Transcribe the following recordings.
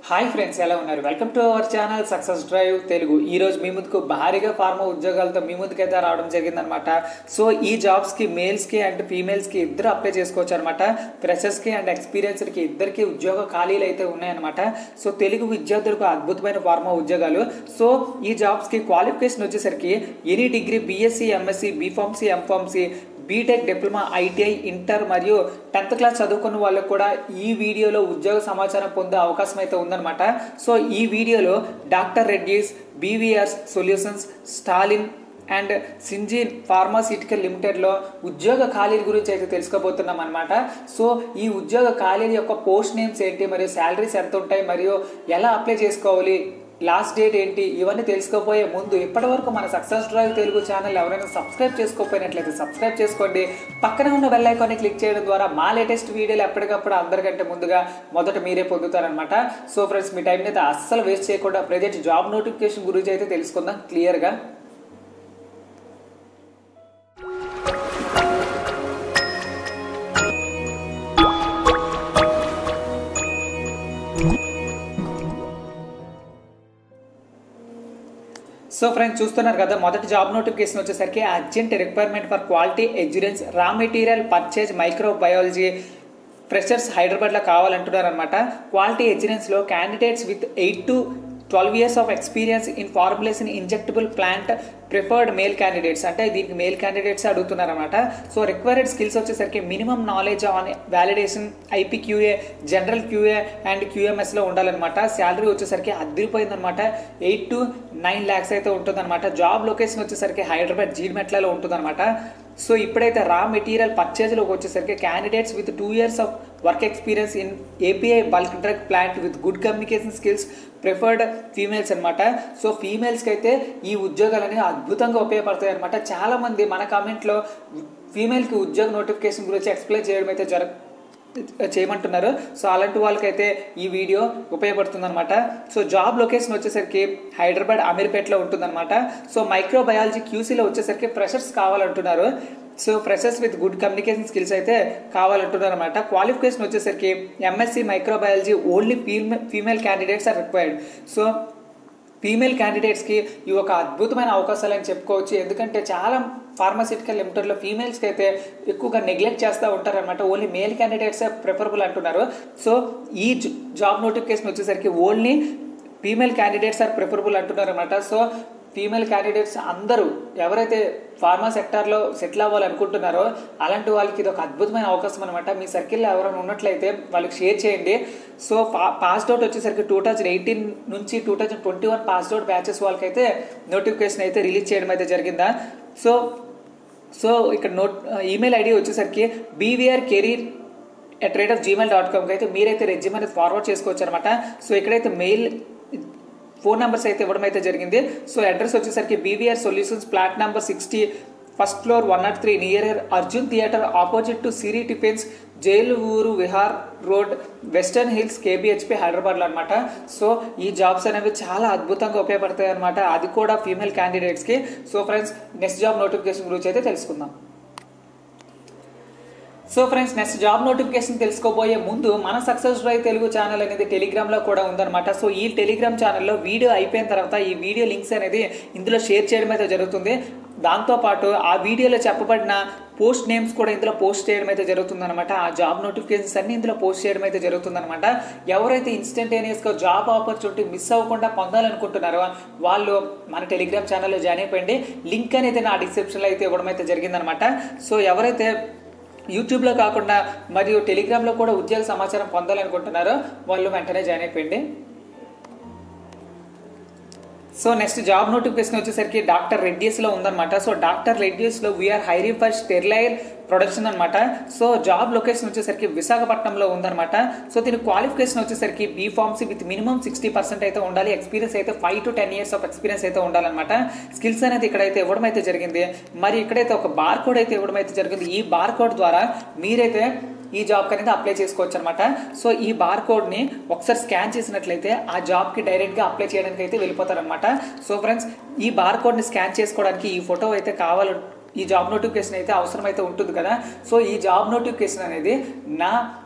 Hi friends ఎలా ఉన్నారు welcome to our channel success drive Telugu ఈ రోజు మీ ముందుకు భారీగా ఫార్మా ఉద్యోగాలతో మీ ముందుకైతే రావడం జరిగిందనమాట సో ఈ జాబ్స్కి మేల్స్కి అండ్ ఫీమేల్స్కి ఇద్దరు అప్లై చేసుకోవచ్చు అనమాట ఫ్రెషర్స్కి అండ్ ఎక్స్పీరియన్స్డ్కి ఇద్దరికి ఉద్యోగ ఖాళీలు అయితే ఉన్నాయన్నమాట సో తెలుగు విద్యార్థులకు అద్భుతమైన ఫార్మా ఉద్యోగాలు సో ఈ జాబ్స్కి క్వాలిఫికేషన్ వచ్చేసరికి any degree BSc MSc B pharmacy M pharmacy B tech diploma ITI inter మరియు టెన్త్ క్లాస్ చదువుకున్న వాళ్ళకు కూడా ఈ వీడియోలో ఉద్యోగ సమాచారం పొందే అవకాశం అయితే ఉందన్నమాట సో ఈ వీడియోలో డాక్టర్ రెడ్డీస్ బీవీఆర్స్ సొల్యూషన్స్ స్టాలిన్ అండ్ సింజిన్ ఫార్మాసిటికల్ లిమిటెడ్లో ఉద్యోగ ఖాళీల గురించి అయితే తెలుసుకోబోతున్నాం అనమాట సో ఈ ఉద్యోగ ఖాళీల యొక్క పోస్ట్ నేమ్స్ ఏంటి మరియు శాలరీస్ ఎంత ఉంటాయి మరియు ఎలా అప్లై చేసుకోవాలి లాస్ట్ డేట్ ఏంటి ఇవన్నీ తెలుసుకోపోయే ముందు ఇప్పటి వరకు మన సక్సెస్ డ్రైవ్ తెలుగు ఛానల్ ఎవరైనా సబ్స్క్రైబ్ చేసుకోకపోయినట్లయితే సబ్స్క్రైబ్ చేసుకోండి పక్కన ఉన్న బెల్ ఐకాన్ని క్లిక్ చేయడం ద్వారా మా లేటెస్ట్ వీడియోలు ఎప్పటికప్పుడు అందరికంటే ముందుగా మొదట మీరే పొందుతారనమాట సో ఫ్రెండ్స్ మీ టైం అయితే అస్సలు వేస్ట్ చేయకుండా ప్రజెంట్ జాబ్ నోటిఫికేషన్ గురించి అయితే తెలుసుకుందాం క్లియర్గా సో ఫ్రెండ్స్ చూస్తున్నారు కదా మొదటి జాబ్ నోటిఫికేషన్ వచ్చేసరికి urgent requirement for quality assurance raw material purchase microbiology freshers హైదరాబాద్లో కావాలంటున్నారు అనమాట క్వాలిటీ ఎగ్జురెన్స్లో candidates with eight to twelve years of experience in formulation injectable plant preferred male candidates అంటే దీనికి మేల్ క్యాండిడేట్స్ అడుగుతున్నారన్నమాట సో రిక్వైర్డ్ స్కిల్స్ వచ్చేసరికి minimum knowledge on validation IPQA general QA and క్యూఎంఎస్లో ఉండాలన్నమాట శాలరీ వచ్చేసరికి అదిరిపోయిందనమాట ఎయిట్ టు నైన్ ల్యాక్స్ అయితే ఉంటుందన్నమాట జాబ్ లొకేషన్ వచ్చేసరికి హైదరాబాద్ జీడిమెట్లలో ఉంటుందన్నమాట సో ఇప్పుడైతే రా మెటీరియల్ పర్చేజ్లోకి వచ్చేసరికి candidates with two years of work experience in API bulk drug plant with good communication skills preferred females అనమాట సో ఫీమేల్స్కి అయితే ఈ ఉద్యోగాలని అద్భుతంగా ఉపయోగపడతాయి అనమాట చాలామంది మన కామెంట్లో ఫీమేల్కి ఉద్యోగ నోటిఫికేషన్ గురించి ఎక్స్ప్లెయిన్ చేయడం అయితే జరగ చేయమంటున్నారు సో అలాంటి వాళ్ళకైతే ఈ వీడియో ఉపయోగపడుతుంది అనమాట సో జాబ్ లొకేషన్ వచ్చేసరికి హైదరాబాద్ అమీర్పేటలో ఉంటుందన్నమాట సో మైక్రోబయాలజీ క్యూసీలో వచ్చేసరికి ఫ్రెషర్స్ కావాలంటున్నారు so freshers with good communication skills అయితే కావాలంటున్నారు అనమాట క్వాలిఫికేషన్ వచ్చేసరికి MSc microbiology only female female candidates are required so female క్యాండిడేట్స్కి ఇవి ఒక అద్భుతమైన అవకాశాలు అని చెప్పుకోవచ్చు ఎందుకంటే చాలా ఫార్మాసిటికల్ లిమిటెడ్లో ఫీమేల్స్కి అయితే ఎక్కువగా నెగ్లెక్ట్ చేస్తూ ఉంటారనమాట ఓన్లీ మేల్ క్యాండిడేట్సే ప్రిఫరబుల్ అంటున్నారు సో ఈ జాబ్ నోటిఫికేషన్ వచ్చేసరికి only female candidates are preferable అంటున్నారు అనమాట సో ఫీమేల్ క్యాండిడేట్స్ అందరూ ఎవరైతే ఫార్మా సెక్టార్లో సెటిల్ అవ్వాలనుకుంటున్నారో అలాంటి వాళ్ళకి ఇది ఒక అద్భుతమైన అవకాశం అనమాట మీ సర్కిల్లో ఎవరైనా ఉన్నట్లయితే వాళ్ళకి షేర్ చేయండి సో పాస్డ్ అవుట్ వచ్చేసరికి టూ థౌజండ్ ఎయిటీన్ నుంచి two thousand twenty one passed out batches వాళ్ళకైతే నోటిఫికేషన్ అయితే రిలీజ్ చేయడం అయితే జరిగిందా సో సో ఇక్కడ నోట్ ఈమెయిల్ ఐడి వచ్చేసరికి BVR career at rate of gmail dot కామ్కి అయితే మీరైతే రెజ్యూమ్ అనేది ఫార్వర్డ్ చేసుకోవచ్చు అనమాట సో ఇక్కడైతే మెయిల్ ఫోన్ నెంబర్స్ అయితే ఇవ్వడం అయితే జరిగింది సో అడ్రస్ వచ్చేసరికి BVR solutions plot number sixty first floor one not three near Arjun theatre opposite to Siri tiffins జైలు ఊరు విహార్ రోడ్ వెస్టర్న్ హిల్స్ కేబిహెచ్పి హైదరాబాద్లో అనమాట సో ఈ జాబ్స్ అనేవి చాలా అద్భుతంగా ఉపయోగపడతాయి అనమాట అది కూడా ఫీమేల్ క్యాండిడేట్స్కి so friends next job notification గురించి అయితే తెలుసుకుందాం so friends next job notification తెలుసుకోబోయే ముందు మన సక్సెస్ డ్రైవ్ తెలుగు ఛానల్ అనేది టెలిగ్రామ్లో కూడా ఉందన్నమాట సో ఈ టెలిగ్రామ్ ఛానల్లో వీడియో అయిపోయిన తర్వాత ఈ వీడియో లింక్స్ అనేది ఇందులో షేర్ చేయడం అయితే జరుగుతుంది దాంతోపాటు ఆ వీడియోలో చెప్పబడిన పోస్ట్ నేమ్స్ కూడా ఇందులో పోస్ట్ చేయడం అయితే జరుగుతుందన్నమాట ఆ జాబ్ నోటిఫికేషన్స్ అన్ని ఇందులో పోస్ట్ చేయడం అయితే జరుగుతుందన్నమాట ఎవరైతే ఇన్స్టంటేనియస్గా జాబ్ ఆపర్చునిటీ మిస్ అవ్వకుండా పొందాలనుకుంటున్నారో వాళ్ళు మన టెలిగ్రామ్ ఛానల్లో జాయిన్ అయిపోయింది లింక్ అనేది నా డిస్క్రిప్షన్లో అయితే ఇవ్వడం అయితే జరిగిందనమాట సో ఎవరైతే యూట్యూబ్లో కాకుండా మరియు టెలిగ్రామ్లో కూడా ఉద్యోగ సమాచారం పొందాలనుకుంటున్నారో వాళ్ళు వెంటనే జాయిన్ అయిపోయింది సో నెక్స్ట్ జాబ్ నోటిఫికేషన్ వచ్చేసరికి డాక్టర్ రెడ్డిస్లో ఉందన్నమాట సో డాక్టర్ రెడ్డిస్లో we're hiring for sterile production అనమాట సో జాబ్ లొకేషన్ వచ్చేసరికి విశాఖపట్నంలో ఉందన్నమాట సో దీని క్వాలిఫికేషన్ వచ్చేసరికి B pharmacy with minimum sixty percent అయితే ఉండాలి ఎక్స్పీరియన్స్ అయితే five to ten years of experience అయితే ఉండాలన్నమాట స్కిల్స్ అనేది ఇక్కడైతే ఇవ్వడం అయితే జరిగింది మరి ఇక్కడైతే ఒక బార్ కోడ్ అయితే ఇవ్వడం అయితే జరిగింది ఈ బార్ కోడ్ ద్వారా మీరైతే ఈ జాబ్కి అనేది అప్లై చేసుకోవచ్చు అనమాట సో ఈ బార్ కోడ్ని ఒకసారి స్కాన్ చేసినట్లయితే ఆ జాబ్కి డైరెక్ట్గా అప్లై చేయడానికి అయితే వెళ్ళిపోతారనమాట సో ఫ్రెండ్స్ ఈ బార్ కోడ్ని స్కాన్ చేసుకోవడానికి ఈ ఫోటో అయితే కావాలి ఈ జాబ్ నోటిఫికేషన్ అయితే అవసరం అయితే ఉంటుంది కదా సో ఈ జాబ్ నోటిఫికేషన్ అనేది నా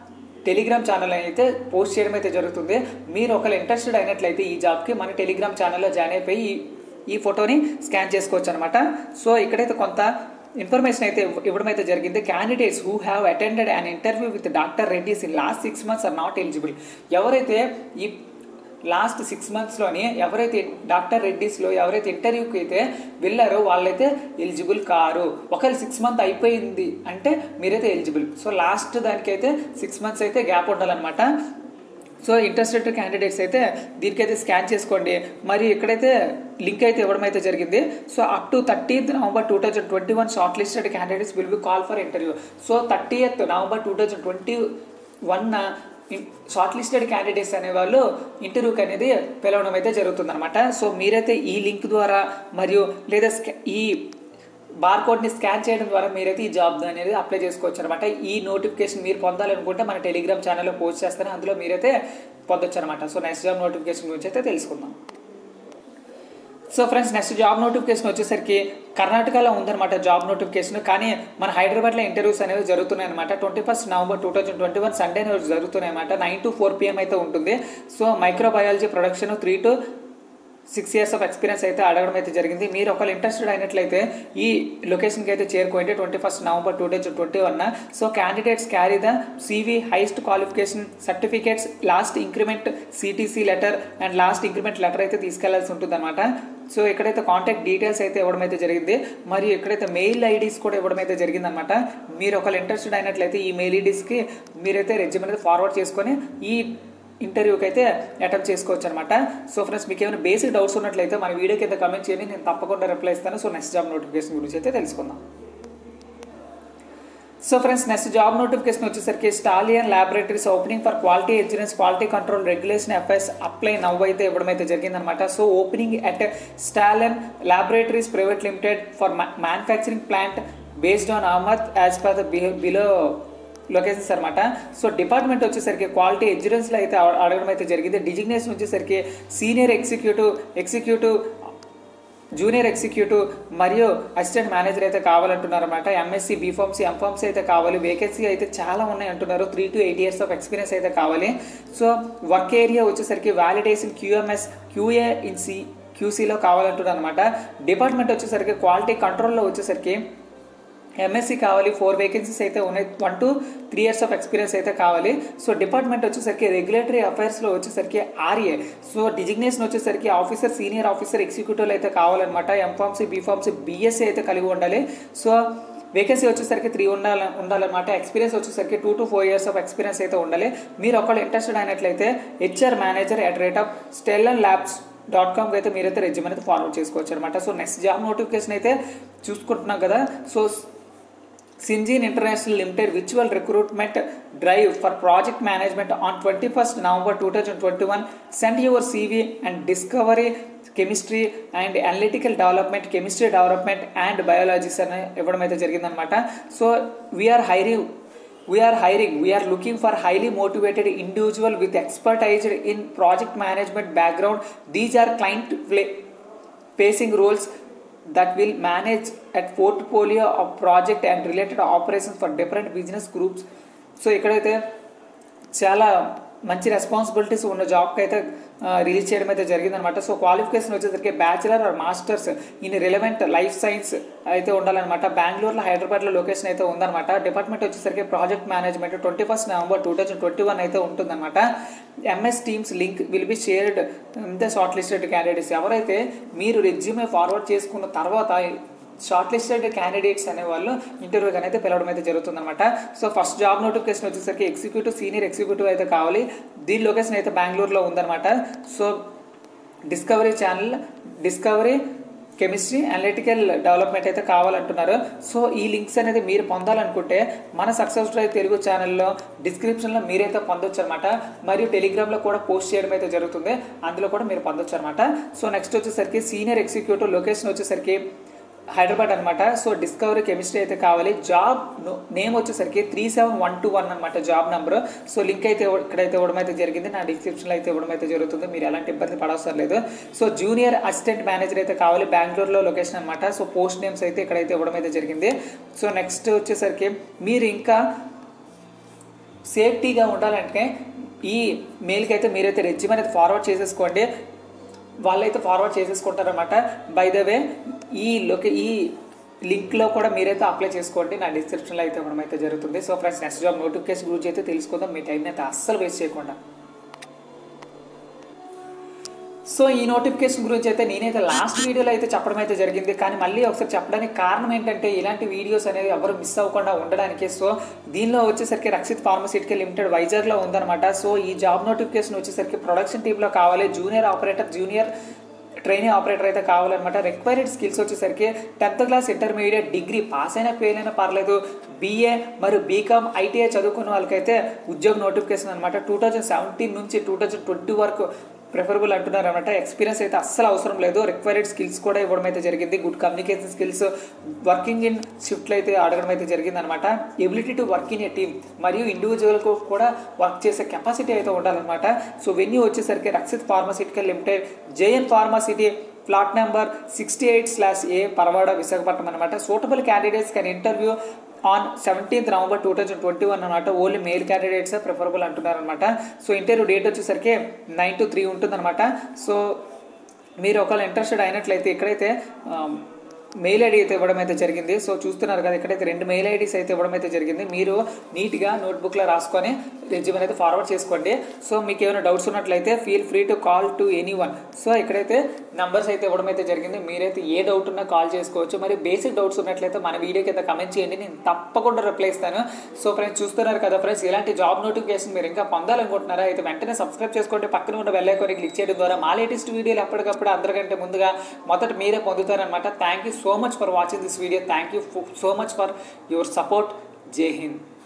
టెలిగ్రామ్ ఛానల్ అయితే పోస్ట్ చేయడం అయితే జరుగుతుంది మీరు ఒకవేళ ఇంట్రెస్టెడ్ అయినట్లయితే ఈ జాబ్కి మన టెలిగ్రామ్ ఛానల్లో జాయిన్ అయిపోయి ఈ- ఈ ఫోటోని స్కాన్ చేసుకోవచ్చు అనమాట సో ఇక్కడైతే కొంత ఇన్ఫర్మేషన్ అయితే ఇవ్వ- ఇవ్వడం అయితే జరిగింది candidates who have attended an interview with doctor Reddy's in last six months are not eligible ఎవరైతే ఈ లాస్ట్ సిక్స్ మంత్స్లోని ఎవరైతే డాక్టర్ రెడ్డిస్లో ఎవరైతే ఇంటర్వ్యూకి అయితే వెళ్ళారో వాళ్ళైతే ఎలిజిబుల్ కారు ఒకవేళ సిక్స్ మంత్ అయిపోయింది అంటే మీరైతే ఎలిజిబుల్ సో లాస్ట్ దానికైతే సిక్స్ మంత్స్ అయితే గ్యాప్ ఉండాలన్నమాట సో ఇంట్రెస్టెడ్ క్యాండిడేట్స్ అయితే దీనికైతే స్కాన్ చేసుకోండి మరి ఇక్కడైతే లింక్ అయితే ఇవ్వడం అయితే జరిగింది so up to thirteenth November two thousand twenty one short listed candidates will be call for interview so thirtieth November two thousand twenty one short listed candidates అనేవాళ్ళు ఇంటర్వ్యూకి అనేది పిలవడం అయితే జరుగుతుందన్నమాట సో మీరైతే ఈ లింక్ ద్వారా మరియు లేదా స్కా- ఈ బార్ కోడ్ని స్కాన్ చేయడం ద్వారా మీరైతే ఈ జాబ్ అనేది అప్లై చేసుకోవచ్చు అనమాట ఈ నోటిఫికేషన్ మీరు పొందాలనుకుంటే మన టెలిగ్రామ్ ఛానల్లో పోస్ట్ చేస్తాను అందులో మీరైతే పొందొచ్చు అనమాట సో నెక్స్ట్ జాబ్ నోటిఫికేషన్ గురించి అయితే తెలుసుకుందాం so friends next job notification వచ్చేసరికి కర్ణాటకలో ఉందన్నమాట జాబ్ నోటిఫికేషన్ కానీ మన హైదరాబాద్లో ఇంటర్వ్యూస్ అనేవి జరుగుతున్నాయి అనమాట twenty first November two thousand twenty one Sunday రోజు జరుగుతున్నాయి అనమాట నైన్ టు ఫోర్ పిఎం అయితే ఉంటుంది so microbiology production three to six years of experience అయితే అడగడం అయితే జరిగింది మీరు ఒకవేళ ఇంట్రెస్టెడ్ అయినట్లయితే ఈ లొకేషన్కి అయితే చేరుకోండి twenty first November two thousand twenty one so candidates carry the CV highest qualification certificates last increment CTC letter and last increment letter అయితే తీసుకెళ్లాల్సి ఉంటుంది సో ఇక్కడైతే కాంటాక్ట్ డీటెయిల్స్ అయితే ఇవ్వడం అయితే జరిగింది మరియు ఇక్కడైతే మెయిల్ ఐడీస్ కూడా ఇవ్వడం అయితే జరిగింది అనమాట మీరు ఒకవేళ ఇంట్రెస్టెడ్ అయినట్లయితే ఈ మెయిల్ ఐడీస్కి మీరైతే రెజ్యూమ్ అనేది ఫార్వర్డ్ చేసుకొని ఈ ఇంటర్వ్యూకి అయితే అటెంప్ట్ చేసుకోవచ్చు అనమాట సో ఫ్రెండ్స్ మీకు ఏమైనా బేసిక్ డౌట్స్ ఉన్నట్లయితే మన వీడియో కింద కమెంట్ చేయండి నేను తప్పకుండా రిప్లై ఇస్తాను సో నెక్స్ట్ జాబ్ నోటిఫికేషన్ గురించి అయితే తెలుసుకుందాం so friends next job notification వచ్చేసరికి Stallion laboratories opening for quality excellence quality control regulation FS apply now అయితే ఇవ్వడం అయితే జరిగిందనమాట so opening at Stallion laboratories private limited for manufacturing plant based on Ahmed as per the below locations అనమాట so department వచ్చేసరికి quality ఎగ్జిడెన్స్లో అయితే అడ- అడగడం అయితే జరిగింది డిజిగ్నేషన్ వచ్చేసరికి senior executive executive junior executive మరియు అసిస్టెంట్ మేనేజర్ అయితే కావాలంటున్నారు అనమాట ఎంఎస్సి బీఫార్మ్సీ ఎంఫార్మ్సీ అయితే కావాలి వేకెన్సీ అయితే చాలా ఉన్నాయి అంటున్నారు three to eight years of experience అయితే కావాలి సో వర్క్ ఏరియా వచ్చేసరికి validation QMS QA in C క్యూసీలో కావాలంటున్నారు అనమాట డిపార్ట్మెంట్ వచ్చేసరికి క్వాలిటీ కంట్రోల్లో వచ్చేసరికి ఎంఎస్సి కావాలి ఫోర్ వేకెన్సీస్ అయితే ఉన్నాయి one to three years of experience అయితే కావాలి సో డిపార్ట్మెంట్ వచ్చేసరికి రెగ్యులేటరీ అఫైర్స్లో వచ్చేసరికి ఆర్ఏ సో డిజిగ్నేషన్ వచ్చేసరికి ఆఫీసర్ సీనియర్ ఆఫీసర్ ఎగ్జిక్యూటివ్లు అయితే కావాలన్నమాట ఎంఫార్మ్సీ బీఫార్మ్సీ బీఎస్సీ అయితే కలిగి ఉండాలి సో వేకెన్సీ వచ్చేసరికి త్రీ ఉండాలి ఉండాలన్నమాట ఎక్స్పీరియన్స్ వచ్చేసరికి two to four years of experience అయితే ఉండాలి మీరు ఒకళ్ళు ఇంట్రెస్టెడ్ అయినట్లయితే HR manager at rate of Stallion labs dot కామ్కి అయితే మీరైతే రెజ్యూమ్ అనేది ఫార్వర్డ్ చేసుకోవచ్చు అనమాట సో నెక్స్ట్ జాబ్ నోటిఫికేషన్ అయితే చూసుకుంటున్నాం కదా so Syngene International Limited virtual recruitment drive for project management on 21st November 2021. Send your CV and discovery chemistry and analytical development chemistry development and biologies అని ఇవ్వడం అయితే జరిగిందనమాట so we're hiring we're hiring we're looking for highly motivated individual with expertised in project management background these are client facing roles that will manage a portfolio of project and related operations for different business groups so ఇక్కడైతే చాలా మంచి responsibilities ఉన్న జాబ్కి అయితే release చేయడం అయితే జరిగిందనమాట so qualification వచ్చేసరికి bachelor or masters in relevant life science అయితే ఉండాలన్నమాట బెంగళూరులో హైదరాబాద్లో లొకేషన్ అయితే ఉందన్నమాట డిపార్ట్మెంట్ వచ్చేసరికి project management twenty first November two thousand twenty one అయితే ఉంటుందన్నమాట MS teams link will be shared in the short listed candidates ఎవరైతే మీరు రెజ్యూమే ఫార్వర్డ్ చేసుకున్న తర్వాత షార్ట్ లిస్టెడ్ క్యాండిడేట్స్ అనే వాళ్ళు ఇంటర్వ్యూకి అయితే పిలవడం అయితే జరుగుతుందన్నమాట సో ఫస్ట్ జాబ్ నోటిఫికేషన్ వచ్చేసరికి ఎగ్జిక్యూటివ్ సీనియర్ ఎగ్జిక్యూటివ్ అయితే కావాలి దీని లొకేషన్ అయితే బెంగళూరులో ఉందన్నమాట so discovery channel discovery chemistry analytical development అయితే కావాలంటున్నారు సో ఈ లింక్స్ అనేది మీరు పొందాలనుకుంటే మన సక్సెస్ డ్రైవ్ తెలుగు ఛానల్లో డిస్క్రిప్షన్లో మీరైతే పొందొచ్చు అనమాట మరియు టెలిగ్రామ్లో కూడా పోస్ట్ చేయడం అయితే జరుగుతుంది అందులో కూడా మీరు పొందొచ్చు అనమాట సో నెక్స్ట్ వచ్చేసరికి సీనియర్ ఎగ్జిక్యూటివ్ లొకేషన్ వచ్చేసరికి హైదరాబాద్ అనమాట సో డిస్కవరీ కెమిస్ట్రీ అయితే కావాలి జాబ్ నేమ్ వచ్చేసరికి three seven one two one అనమాట జాబ్ నెంబర్ సో లింక్ అయితే ఇవ్వ- ఇక్కడైతే ఇవ్వడం అయితే జరిగింది నా డిస్క్రిప్షన్లో అయితే ఇవ్వడం అయితే జరుగుతుంది మీరు ఎలాంటి ఇబ్బంది పడవసరం లేదు సో జూనియర్ అసిస్టెంట్ మేనేజర్ అయితే కావాలి బెంగళూరులో లొకేషన్ అనమాట సో పోస్ట్ నేమ్స్ అయితే ఇక్కడైతే ఇవ్వడం అయితే జరిగింది సో నెక్స్ట్ వచ్చేసరికి మీరు ఇంకా సేఫ్టీగా ఉండాలంటే ఈ మెయిల్కి అయితే మీరైతే రెజ్యూమ్ అనేది ఫార్వర్డ్ చేసేసుకోండి వాళ్ళైతే ఫార్వర్డ్ చేసేసుకుంటారనమాట బై ద వే ఈ లొకే ఈ లింక్లో కూడా మీరైతే అప్లై చేసుకోండి నా డిస్క్రిప్షన్లో అయితే ఇవ్వడం అయితే జరుగుతుంది so friends next job notification గురించి అయితే తెలుసుకుందాం మీ టైం అయితే అస్సలు వేస్ట్ చేయకుండా సో ఈ నోటిఫికేషన్ గురించి అయితే నేనైతే లాస్ట్ వీడియోలో అయితే చెప్పడం అయితే జరిగింది కానీ మళ్ళీ ఒకసారి చెప్పడానికి కారణం ఏంటంటే ఇలాంటి వీడియోస్ అనేవి ఎవరు మిస్ అవ్వకుండా ఉండడానికి సో దీనిలో వచ్చేసరికి రక్షిత్ ఫార్మసిటికల్ లిమిటెడ్ వైజాగ్లో ఉందన్నమాట సో ఈ జాబ్ నోటిఫికేషన్ వచ్చేసరికి ప్రొడక్షన్ టీంలో కావాలి junior operator junior training operator అయితే కావాలన్నమాట రిక్వైర్డ్ స్కిల్స్ వచ్చేసరికి tenth class intermediate degree pass అయినా ఫెయిల్ అయినా పర్లేదు బీఏ మరియు బీకామ్ ఐటీఐ చదువుకున్న వాళ్ళకైతే ఉద్యోగ నోటిఫికేషన్ అనమాట టూ థౌజండ్ సెవెంటీన్ నుంచి టూ థౌజండ్ ట్వంటీ వరకు ప్రిఫరబుల్ అంటున్నారు అనమాట ఎక్స్పీరియన్స్ అయితే అస్సలు అవసరం లేదు రిక్వైర్డ్ స్కిల్స్ కూడా ఇవ్వడం అయితే జరిగింది good communication skills working in షిఫ్ట్లు అయితే అడగడం అయితే జరిగింది అనమాట ability to work in a team మరియు ఇండివిజువల్కు కూడా వర్క్ చేసే కెపాసిటీ అయితే ఉండాలన్నమాట సో వెన్యూ వచ్చేసరికి Rakshit pharmaceutical limited JN pharma city plot number sixty eight slash A Paravada Visakhapatnam అనమాట suitable candidates can interview on seventeenth November two thousand twenty one అనమాట only male candidates preferable అంటున్నారు అనమాట సో ఇంటర్వ్యూ డేట్ వచ్చేసరికి nine to three ఉంటుందన్నమాట so మీరు ఒకవేళ interested అయినట్లయితే ఇక్కడైతే మెయిల్ ఐడి అయితే ఇవ్వడం అయితే జరిగింది సో చూస్తున్నారు కదా ఇక్కడైతే రెండు మెయిల్ ఐడీస్ అయితే ఇవ్వడం అయితే జరిగింది మీరు నీట్గా నోట్బుక్లో రాసుకొని రెజ్యూమ్ అయితే ఫార్వర్డ్ చేసుకోండి సో మీకు ఏమైనా డౌట్స్ ఉన్నట్లయితే feel free to call to any one so ఇక్కడైతే నంబర్స్ అయితే ఇవ్వడం అయితే జరిగింది మీరైతే ఏ డౌట్ ఉన్నా కాల్ చేసుకోవచ్చు మరి బేసిక్ డౌట్స్ ఉన్నట్లయితే మన వీడియో కింద కమెంట్ చేయండి నేను తప్పకుండా రిప్లై ఇస్తాను సో ఫ్రెండ్స్ చూస్తున్నారు కదా ఫ్రెండ్స్ ఇలాంటి జాబ్ నోటిఫికేషన్ మీరు ఇంకా పొందాలనుకుంటున్నారా అయితే వెంటనే సబ్స్క్రైబ్ చేసుకోండి పక్కన ఉన్న బెల్ ఐకాన్ని క్లిక్ చేయడం ద్వారా మా లేటెస్ట్ వీడియోలు ఎప్పటికప్పుడు అందరికంటే ముందుగా మొదట మీరే పొందుతారనమాట thank you so much for watching this video thank you so much for your support జై హింద్